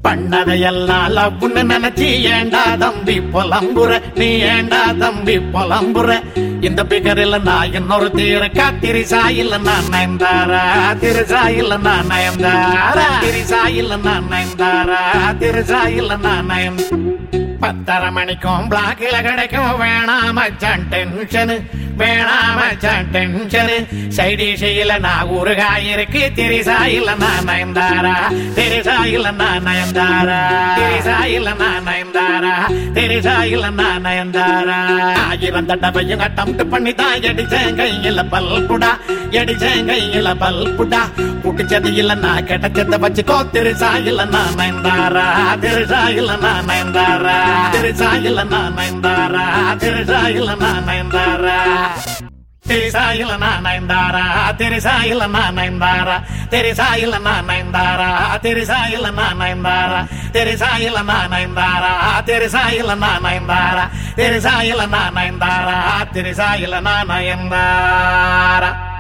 பண்ணதையெல்லாம் லவ்னு நினைச்சி ஏண்டா தம்பி புலம்புற நீ ஏண்டா தம்பி புலம்புற இந்த பிகரில் நான் இன்னொரு தீர திரிசாயில் நான் நயன்தாரா திரிசாயில் நான் நயன்தாரா திரிசாயில் நான் நயன்தாரா திரிசாயில் நான் நயன் பத்தரை மணிக்கும் பிளாக்கில கிடைக்கும் வேணாம டென்ஷனு வேணாம டென்ஷனு சைடிஷையில நான் ஊறுகாய் இருக்கு திரிசாயில நான் நயன்தாரா திரிசாயில நான் நயன்தாரா திரிசாயில நான் நயன்தாரா திரிசாயில நான் நயன்தாரா ஆயிரம் தடவையும் அட்டம் பண்ணி தான் எடிச்சேன் கையில பல்புடா எடிச்சேன் கையில பல்புடா புடிச்சது இல்ல நான் கிடைச்சத வச்சுக்கோ திரிசாயில நான் நயன்தாரா திரிசாயில நான் நயன்தாரா திரிசாயில நான் நயன்தாரா திரிசாயில நான் நயன்தாரா திரிசாயில நான் நயன்தாரா திரிசாயில நான் நயன்தாரா திரிசாயில நான் நயன்தாரா திரிசாயில நான் நயன்தாரா திரிசாயில நான் நயன்தாரா திரிசாயில நான் நயன்தாரா திரிசாயில நான் நயன்தாரா திரிசாயில நான் நயன்தாரா